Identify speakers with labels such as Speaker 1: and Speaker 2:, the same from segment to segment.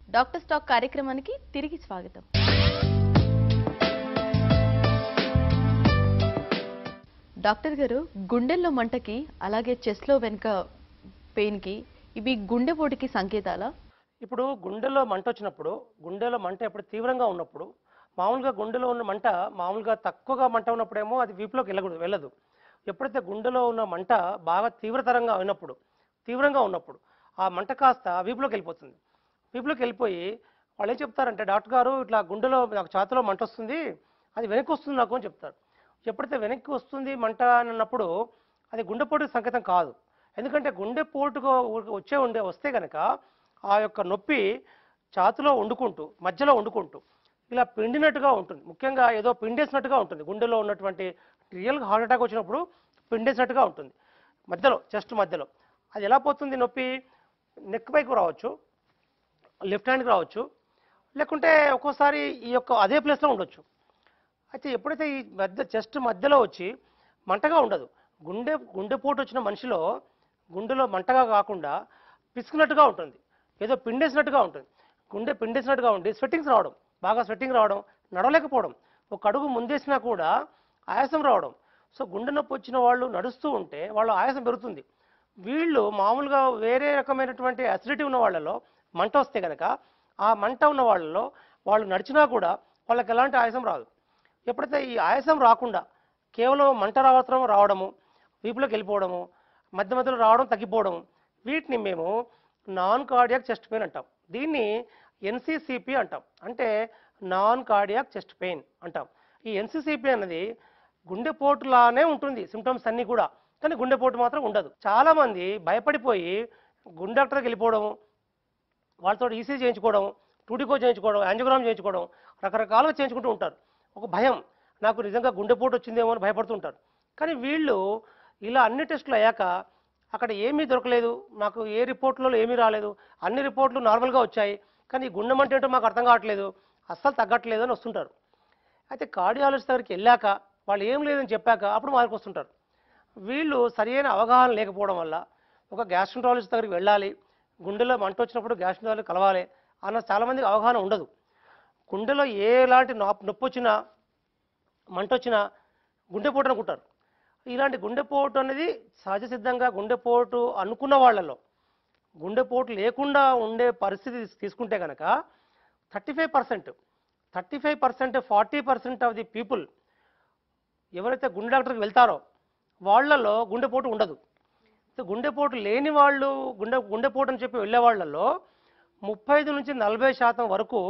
Speaker 1: doctor stock కార్యక్రమానికి తిరిగి స్వాగతం డాక్టర్ గారు గుండెల్లో మంటకి అలాగే చెస్ట్లో వెనుక పెయిన్కి ఇవి గుండెపోటుకి సంకేతాలా
Speaker 2: ఇప్పుడు గుండెలో మంట వచ్చినప్పుడు గుండెలో మంట ఎప్పుడు తీవ్రంగా ఉన్నప్పుడు మామూలుగా గుండెలో ఉన్న మంట మామూలుగా తక్కువగా మంట ఉన్నప్పుడేమో అది వీపులోకి వెళ్ళకూడదు వెళ్ళదు ఎప్పుడైతే గుండెలో ఉన్న మంట బాగా తీవ్రతరంగా అయినప్పుడు తీవ్రంగా ఉన్నప్పుడు ఆ మంట కాస్త వీపులోకి వెళ్ళిపోతుంది వీపులోకి వెళ్ళిపోయి వాళ్ళు ఏం చెప్తారంటే డాక్టర్ గారు ఇట్లా గుండెలో నాకు ఛాతిలో మంట వస్తుంది అది వెనక్కి వస్తుంది నాకు అని చెప్తారు ఎప్పుడైతే వెనక్కి వస్తుంది మంట అని అన్నప్పుడు అది గుండెపోటుకి సంకేతం కాదు ఎందుకంటే గుండెపోటుగా వచ్చే ఉండే వస్తే కనుక ఆ యొక్క నొప్పి ఛాతిలో వండుకుంటూ మధ్యలో వండుకుంటూ ఇలా పిండినట్టుగా ఉంటుంది ముఖ్యంగా ఏదో పిండేసినట్టుగా ఉంటుంది గుండెలో ఉన్నటువంటి రియల్ హార్ట్ అటాక్ వచ్చినప్పుడు పిండేసినట్టుగా ఉంటుంది మధ్యలో చెస్ట్ మధ్యలో అది ఎలా పోతుంది నొప్పి నెక్ పైకి రావచ్చు లెఫ్ట్ హ్యాండ్కి రావచ్చు లేకుంటే ఒక్కోసారి ఈ యొక్క అదే ప్లేస్లో ఉండొచ్చు అయితే ఎప్పుడైతే ఈ మధ్య చెస్ట్ మధ్యలో వచ్చి మంటగా ఉండదు గుండె గుండెపోటు వచ్చిన మనిషిలో గుండెలో మంటగా కాకుండా పిసుకున్నట్టుగా ఉంటుంది ఏదో పిండేసినట్టుగా ఉంటుంది గుండె పిండేసినట్టుగా ఉండి స్వెట్టింగ్స్ రావడం బాగా స్వెట్టింగ్ రావడం నడవలేకపోవడం ఒక అడుగు ముందేసినా కూడా ఆయాసం రావడం సో గుండె నొప్పి వచ్చిన వాళ్ళు నడుస్తూ ఉంటే వాళ్ళ ఆయాసం పెరుగుతుంది వీళ్ళు మామూలుగా వేరే రకమైనటువంటి అసిడిటీ ఉన్న వాళ్ళలో మంట వస్తే కనుక ఆ మంట ఉన్న వాళ్ళలో వాళ్ళు నడిచినా కూడా వాళ్ళకి ఎలాంటి ఆయాసం రాదు ఎప్పుడైతే ఈ ఆయాసం రాకుండా కేవలం మంట రావడం రావడము వీపులోకి వెళ్ళిపోవడము మధ్య మధ్యలో రావడం తగ్గిపోవడం వీటిని మేము నాన్ కార్డియాక్ చెస్ట్ పెయిన్ అంటాం దీన్ని ఎన్సీసీపీ అంటాం అంటే నాన్ కార్డియాక్ చెస్ట్ పెయిన్ అంటాం ఈ ఎన్సీసీపీ అన్నది గుండెపోటులానే ఉంటుంది సిమ్టమ్స్ అన్నీ కూడా కానీ గుండెపోటు మాత్రం ఉండదు చాలా మంది భయపడిపోయి గుండె డాక్టర్కి వెళ్ళిపోవడం వాళ్ళతో ఈసీ చేయించుకోవడం టూటికో చేయించుకోవడం యాంజియోగ్రామ్ చేయించుకోవడం రకరకాలుగా చేయించుకుంటూ ఉంటారు ఒక భయం నాకు నిజంగా గుండెపోటు వచ్చిందేమో అని భయపడుతుంటారు కానీ వీళ్ళు ఇలా అన్ని టెస్టులు అయ్యాక అక్కడ ఏమీ దొరకలేదు నాకు ఏ రిపోర్ట్లలో ఏమీ రాలేదు అన్ని రిపోర్ట్లు నార్మల్గా వచ్చాయి కానీ ఈ గుండె మంట ఏంటో మాకు అర్థం కావట్లేదు అస్సలు తగ్గట్లేదు అని వస్తుంటారు అయితే కార్డియాలజిస్ట్ దగ్గరికి వెళ్ళాక వాళ్ళు ఏం లేదని చెప్పాక అప్పుడు మార్పు వస్తుంటారు వీళ్ళు సరైన అవగాహన లేకపోవడం వల్ల ఒక గ్యాస్ట్రంటాలజిస్ట్ దగ్గరికి వెళ్ళాలి గుండెలో మంట వచ్చినప్పుడు గ్యాస్ట్రంటాలజిస్ట్ కలవాలి అన్న చాలామందికి అవగాహన ఉండదు గుండెలో ఎలాంటి నొప్పి నొప్పి వచ్చినా మంట వచ్చినా గుండెపోటు అనుకుంటారు ఇలాంటి గుండెపోటు అనేది సహజ సిద్ధంగా గుండెపోటు అనుకున్న వాళ్ళలో గుండెపోటు లేకుండా ఉండే పరిస్థితి తీస్- తీసుకుంటే కనుక thirty five percent thirty five percent forty percent of the people ఎవరైతే గుండె డాక్టర్కి వెళ్తారో వాళ్ళలో గుండెపోటు ఉండదు సో గుండెపోటు లేని వాళ్ళు గుండె గుండెపోటు అని చెప్పి వెళ్ళే వాళ్ళలో ముప్పై ఐదు నుంచి నలభై శాతం వరకు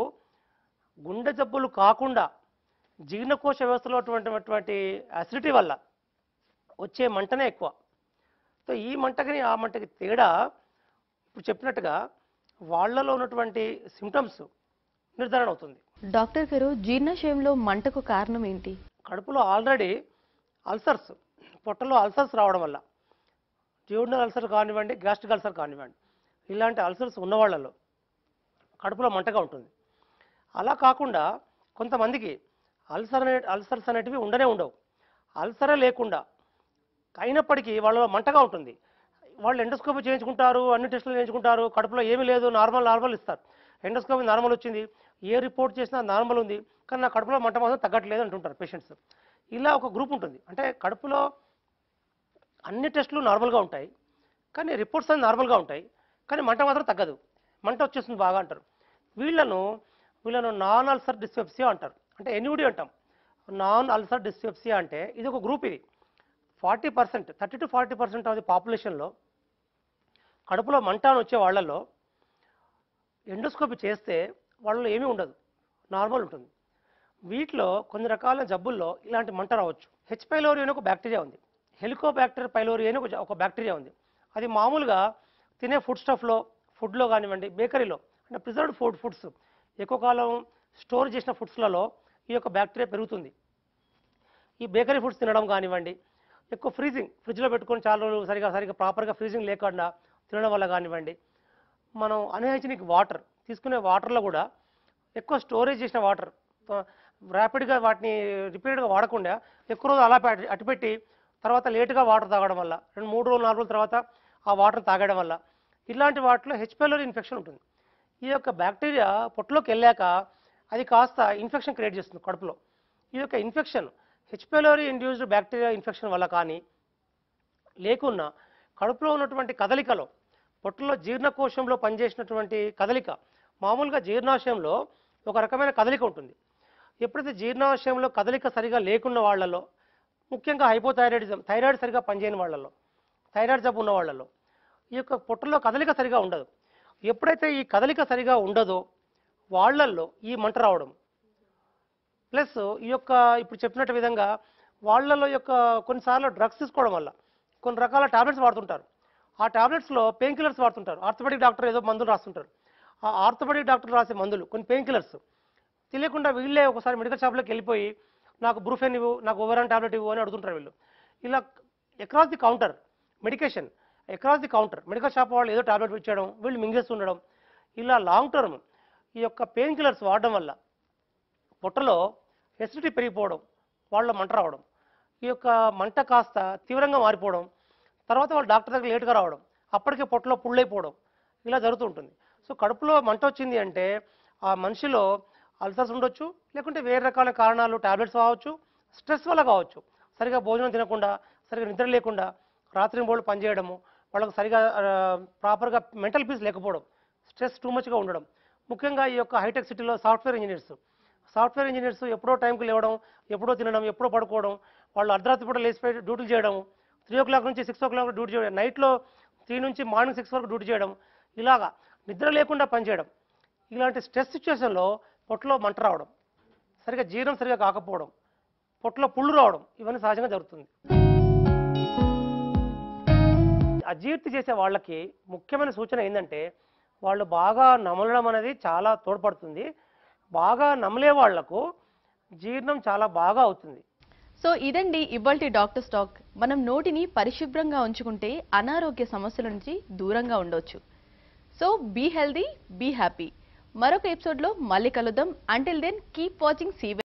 Speaker 2: గుండె జబ్బులు కాకుండా జీర్ణకోశ వ్యవస్థలో అటువంటి అసిడిటీ వల్ల వచ్చే మంటనే ఎక్కువ సో ఈ మంటకి ఆ మంటకి తేడా ఇప్పుడు చెప్పినట్టుగా వాళ్ళలో ఉన్నటువంటి సిమ్టమ్స్ నిర్ధారణ అవుతుంది
Speaker 1: డాక్టర్ గారు జీర్ణాశయంలో మంటకు కారణం ఏంటి
Speaker 2: కడుపులో ఆల్రెడీ అల్సర్స్ పొట్టలో అల్సర్స్ రావడం వల్ల డ్యూడినల్ అల్సర్ కానివ్వండి గ్యాస్ట్రిక్ అల్సర్ కానివ్వండి ఇలాంటి అల్సర్స్ ఉన్న వాళ్ళలో కడుపులో మంటగా ఉంటుంది అలా కాకుండా కొంతమందికి అల్సర్ అనే అల్సర్స్ అనేటివి ఉండనే ఉండవు అల్సరే లేకుండా అయినప్పటికీ వాళ్ళలో మంటగా ఉంటుంది వాళ్ళు ఎండోస్కోపీ చేయించుకుంటారు అన్ని టెస్టులు చేయించుకుంటారు కడుపులో ఏమీ లేదు నార్మల్ నార్మల్ ఇస్తారు ఎండోస్కోపీ నార్మల్ వచ్చింది ఏ రిపోర్ట్ చేసినా నార్మల్ ఉంది కానీ నా కడుపులో మంట మాత్రం తగ్గట్లేదు అంటుంటారు పేషెంట్స్ ఇలా ఒక గ్రూప్ ఉంటుంది అంటే కడుపులో అన్ని టెస్టులు నార్మల్గా ఉంటాయి కానీ రిపోర్ట్స్ అన్ని నార్మల్గా ఉంటాయి కానీ మంట మాత్రం తగ్గదు మంట వచ్చేస్తుంది బాగా అంటారు వీళ్ళను వీళ్ళను నాన్ అల్సర్ డిస్పెప్సియా అంటారు అంటే ఎన్యూడి అంటాం నాన్ అల్సర్ డిస్పెప్సియా అంటే ఇది ఒక గ్రూప్ ఇది forty percent thirty to forty percent of the పాపులేషన్లో కడుపులో మంట అని వచ్చే వాళ్ళలో ఎండోస్కోపీ చేస్తే వాళ్ళలో ఏమీ ఉండదు నార్మల్ ఉంటుంది వీటిలో కొన్ని రకాల జబ్బుల్లో ఇలాంటి మంట రావచ్చు హెచ్ పైలోరి అని ఒక బ్యాక్టీరియా ఉంది హెలికోబ్యాక్టర్ పైలోరి అని ఒక జ- ఒక బ్యాక్టీరియా ఉంది అది మామూలుగా తినే ఫుడ్ స్టఫ్లో ఫుడ్లో కానివ్వండి బేకరీలో అంటే ప్రిజర్వ్డ్ ఫుడ్ ఫుడ్స్ ఎక్కువ కాలం స్టోర్ చేసిన ఫుడ్స్లలో ఈ యొక్క బ్యాక్టీరియా పెరుగుతుంది ఈ బేకరీ ఫుడ్స్ తినడం కానివ్వండి ఎక్కువ ఫ్రీజింగ్ ఫ్రిడ్జ్లో పెట్టుకొని చాలా రోజులు సరిగా సరిగా ప్రాపర్గా ఫ్రీజింగ్ లేకుండా తినడం వల్ల కానివ్వండి మనం అన్హైజినిక్ వాటర్ తీసుకునే వాటర్లో కూడా ఎక్కువ స్టోరేజ్ చేసిన వాటర్ ర్యాపిడ్గా వాటిని రిపీటెడ్గా వాడకుండా ఎక్కువ రోజులు అలా పెట్టి అటుపెట్టి తర్వాత లేటుగా వాటర్ తాగడం వల్ల రెండు మూడు రోజులు నాలుగు రోజుల తర్వాత ఆ వాటర్ తాగడం వల్ల ఇలాంటి వాటిలో హెచ్పిఎల్ఓ ఇన్ఫెక్షన్ ఉంటుంది ఈ యొక్క బ్యాక్టీరియా పొట్టులోకి వెళ్ళాక అది కాస్త ఇన్ఫెక్షన్ క్రియేట్ చేస్తుంది కడుపులో ఈ యొక్క infection H pylori induced bacteria infection వల్ల కానీ లేకున్నా కడుపులో ఉన్నటువంటి కదలికలో పొట్టులో జీర్ణకోశంలో పనిచేసినటువంటి కదలిక మామూలుగా జీర్ణాశయంలో ఒక రకమైన కదలిక ఉంటుంది ఎప్పుడైతే జీర్ణాశయంలో కదలిక సరిగా లేకున్న వాళ్ళలో ముఖ్యంగా హైపోథైరాయిడిజం థైరాయిడ్ సరిగా పనిచేయని వాళ్ళలో థైరాయిడ్ జబ్బు ఉన్న వాళ్ళలో ఈ యొక్క పొట్టలో కదలిక సరిగా ఉండదు ఎప్పుడైతే ఈ కదలిక సరిగా ఉండదో వాళ్ళల్లో ఈ మంట రావడం ప్లస్ ఈ యొక్క ఇప్పుడు చెప్పినట్టు విధంగా వాళ్ళలో యొక్క కొన్నిసార్లు డ్రగ్స్ తీసుకోవడం వల్ల కొన్ని రకాల టాబ్లెట్స్ వాడుతుంటారు ఆ టాబ్లెట్స్లో పెయిన్ కిల్లర్స్ వాడుతుంటారు ఆర్థోపెడిక్ డాక్టర్ ఏదో మందులు రాస్తుంటారు ఆ ఆర్థోపెడిక్ డాక్టర్ రాసే మందులు కొన్ని పెయిన్ కిల్లర్స్ తెలియకుండా వీళ్ళే ఒకసారి మెడికల్ షాప్లోకి వెళ్ళిపోయి నాకు బ్రూఫెన్ ఇవ్వు నాకు ఓవరాన్ టాబ్లెట్ ఇవ్వు అని అడుగుతుంటారు వీళ్ళు ఇలా across the counter medication across the counter medical shop వాళ్ళు ఏదో టాబ్లెట్ ఇచ్చేయడం వీళ్ళు మింగేస్తుండడం ఇలా లాంగ్ టర్మ్ ఈ యొక్క పెయిన్ కిల్లర్స్ వాడడం వల్ల పొట్టలో ఎసిడిటీ పెరిగిపోవడం వాళ్ళ మంట రావడం ఈ యొక్క మంట కాస్త తీవ్రంగా మారిపోవడం తర్వాత వాళ్ళు డాక్టర్ దగ్గర లేట్గా రావడం అప్పటికే పొట్టలో పుళ్ళైపోవడం ఇలా జరుగుతూ ఉంటుంది సో కడుపులో మంట వచ్చింది అంటే ఆ మనిషిలో అల్సర్స్ ఉండొచ్చు లేకుంటే వేరే రకాల కారణాలు టాబ్లెట్స్ కావచ్చు స్ట్రెస్ వల్ల కావచ్చు సరిగా భోజనం తినకుండా సరిగా నిద్ర లేకుండా రాత్రి బోళ్ళు పనిచేయడము వాళ్ళకు సరిగా ప్రాపర్గా మెంటల్ పీస్ లేకపోవడం స్ట్రెస్ టూ మచ్గా ఉండడం ముఖ్యంగా ఈ యొక్క హైటెక్ సిటీలో సాఫ్ట్వేర్ ఇంజనీర్స్ సాఫ్ట్వేర్ ఇంజనీర్స్ ఎప్పుడో టైంకి లేవడం ఎప్పుడో తినడం ఎప్పుడో పడుకోవడం వాళ్ళు అర్ధరాత్రి పూట లేచిపోయి డ్యూటీలు చేయడం త్రీ ఓ క్లాక్ నుంచి సిక్స్ ఓ క్లాక్ డ్యూటీ చేయడం నైట్లో త్రీ నుంచి మార్నింగ్ సిక్స్ వరకు డ్యూటీ చేయడం ఇలాగా నిద్ర లేకుండా పనిచేయడం ఇలాంటి స్ట్రెస్ సిచ్యువేషన్లో పొట్టలో మంట రావడం సరిగా జీర్ణం సరిగా కాకపోవడం పొట్టలో పుళ్ళు రావడం ఇవన్నీ సహజంగా జరుగుతుంది అజీర్తి చేసే వాళ్ళకి ముఖ్యమైన సూచన ఏంటంటే వాళ్ళు బాగా నమలడం అనేది చాలా తోడ్పడుతుంది బాగా నమలే వాళ్లకు జీర్ణం చాలా బాగా అవుతుంది
Speaker 1: సో ఇదండి ఇవాల్టి డాక్టర్ స్టాక్ మనం నోటిని పరిశుభ్రంగా ఉంచుకుంటే అనారోగ్య సమస్యల నుంచి దూరంగా ఉండొచ్చు so be healthy be happy మరొక ఎపిసోడ్లో మళ్ళీ కలుద్దాం until then keep watching see